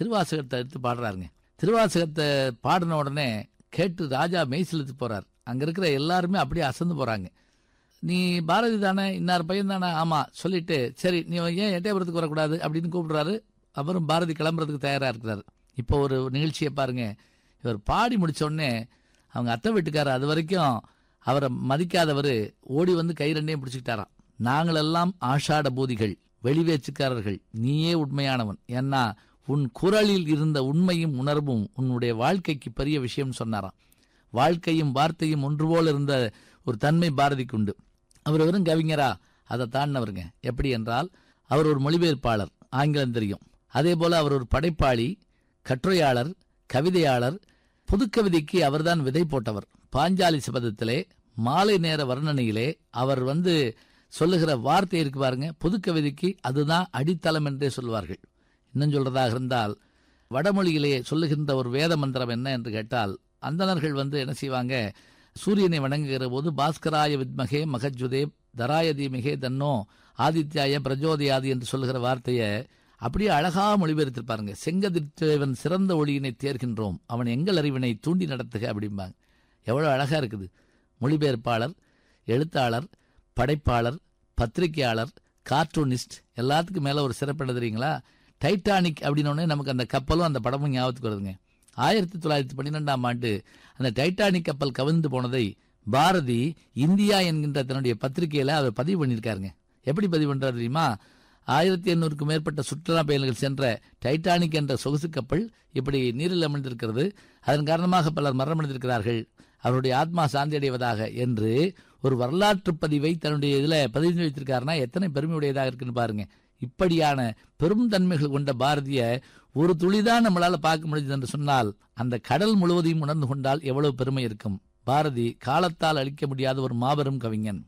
திருவாசகத்தை எடுத்து பாடுறாருங்க திருவாசகத்தை பாடின உடனே கேட்டு ராஜா மெய்சிலுத்து போறார் அங்க இருக்கிற எல்லாருமே அப்படியே அசந்து போறாங்க நீ பாரதி தானே இன்னார் பையன் தானே ஆமா சொல்லிட்டு சரி நீ ஏன் எட்டயபுரத்துக்கு வரக்கூடாது அப்படின்னு கூப்பிடுறாரு அவரும் பாரதி கிளம்புறதுக்கு தயாரா இருக்கிறாரு இப்போ ஒரு நிகழ்ச்சியை பாருங்க இவர் பாடி முடிச்ச உடனே அவங்க அத்தை வீட்டுக்காரர் அது வரைக்கும் அவரை மதிக்காதவர் ஓடி வந்து கை ரெண்டையும் பிடிச்சிக்கிட்டாராம் நாங்களெல்லாம் ஆஷாட பூதிகள் வெளிவேச்சுக்காரர்கள் நீயே உண்மையானவன் ஏன்னா உன் குரலில் இருந்த உண்மையும் உணர்வும் உன்னுடைய வாழ்க்கைக்கு பெரிய விஷயம் சொன்னாராம் வாழ்க்கையும் வார்த்தையும் ஒன்று போல இருந்த ஒரு தன்மை பாரதிக்கு உண்டு அவர் வெறும் கவிஞரா அதை தாண்டினவருங்க எப்படி என்றால் அவர் ஒரு மொழிபெயர்ப்பாளர் ஆங்கிலம் தெரியும் அதே போல அவர் ஒரு படைப்பாளி கட்டுரையாளர் கவிதையாளர் புதுக்கவிதைக்கு அவர்தான் விதை போட்டவர் பாஞ்சாலி சபதத்திலே மாலை நேர வர்ணனையிலே அவர் வந்து சொல்லுகிற வார்த்தை இருக்கு பாருங்க புதுக்கவிதைக்கு அதுதான் அடித்தளம் என்றே சொல்வார்கள் இன்னும் சொல்றதாக இருந்தால் வடமொழியிலே சொல்லுகின்ற ஒரு வேத மந்திரம் என்ன என்று கேட்டால் அந்தணர்கள் வந்து என்ன செய்வாங்க சூரியனை வணங்குகிற போது பாஸ்கராய வித்மகே மகஜுதே தராய தீமிகே தன்னோ ஆதித்யாய பிரஜோதயாது என்று சொல்லுகிற வார்த்தையை அப்படியே அழகா மொழிபெயர்த்திருப்பாருங்க செங்கதிர்த்தேவன் சிறந்த ஒளியினை தேர்கின்றோம் அவன் எங்கள் அறிவினை தூண்டி நடத்துக அப்படிம்பாங்க எவ்வளவு அழகா இருக்குது மொழிபெயர்ப்பாளர் எழுத்தாளர் படைப்பாளர் பத்திரிகையாளர் கார்ட்டூனிஸ்ட் எல்லாத்துக்கும் மேல ஒரு சிறப்பு என்ன தெரியுங்களா டைட்டானிக் அப்படின்னோடனே நமக்கு அந்த கப்பலும் அந்த படமும் ஞாபகத்துக்கு வருதுங்க ஆயிரத்தி தொள்ளாயிரத்தி பன்னிரெண்டாம் ஆண்டு அந்த டைட்டானிக் கப்பல் கவிழ்ந்து போனதை பாரதி இந்தியா என்கின்ற தன்னுடைய பத்திரிகையில அவர் பதிவு பண்ணியிருக்காருங்க எப்படி பதிவு பண்றாரு தெரியுமா ஆயிரத்தி எண்ணூறுக்கும் மேற்பட்ட சுற்றுலா பயணிகள் சென்ற டைட்டானிக் என்ற சொகுசு கப்பல் இப்படி நீரில் அமிழ்ந்திருக்கிறது அதன் காரணமாக பலர் மரணமடைந்திருக்கிறார்கள் அவருடைய ஆத்மா சாந்தி அடைவதாக என்று ஒரு வரலாற்று பதிவை தன்னுடைய இதுல பதிவு வைத்திருக்காருன்னா எத்தனை பெருமையுடையதாக இருக்குன்னு பாருங்க இப்படியான பெரும் தன்மைகள் கொண்ட பாரதிய ஒரு துளிதான் நம்மளால பார்க்க முடியுது என்று சொன்னால் அந்த கடல் முழுவதையும் உணர்ந்து கொண்டால் எவ்வளவு பெருமை இருக்கும் பாரதி காலத்தால் அழிக்க முடியாத ஒரு மாபெரும் கவிஞன்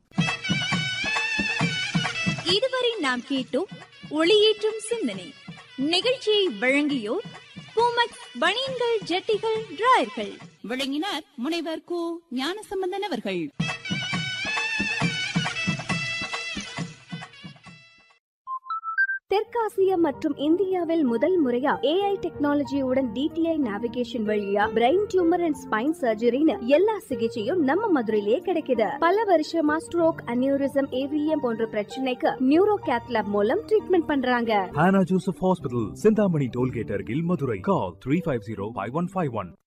இதுவரை நாம் கேட்டோம் ஒளியேற்றும் சிந்தனை நிகழ்ச்சியை வழங்கியோர் பூமக் பனியன்கள் ஜட்டிகள் டிராயர்கள் விளங்கினார் முனைவர் கு ஞானசம்பந்தன் அவர்கள் தெற்காசியா மற்றும் இந்தியாவில் முதல் முறையா ஏஐ டெக்னாலஜியுடன் டிடிஐ நேவிகேஷன் வழியா பிரெயின் டியூமர் அண்ட் ஸ்பைன் சர்ஜரின்னு எல்லா சிகிச்சையும் நம்ம மதுரையிலே கிடைக்குது பல வருஷமா ஸ்ட்ரோக் அனியூரிசம் ஏவிஎம் போன்ற பிரச்சனைக்கு நியூரோ கேத்லாப் மூலம் ட்ரீட்மெண்ட் பண்றாங்க Hannah Joseph Hospital, Sindhamani Tollgate, Argil, Madurai. Call 350 5151.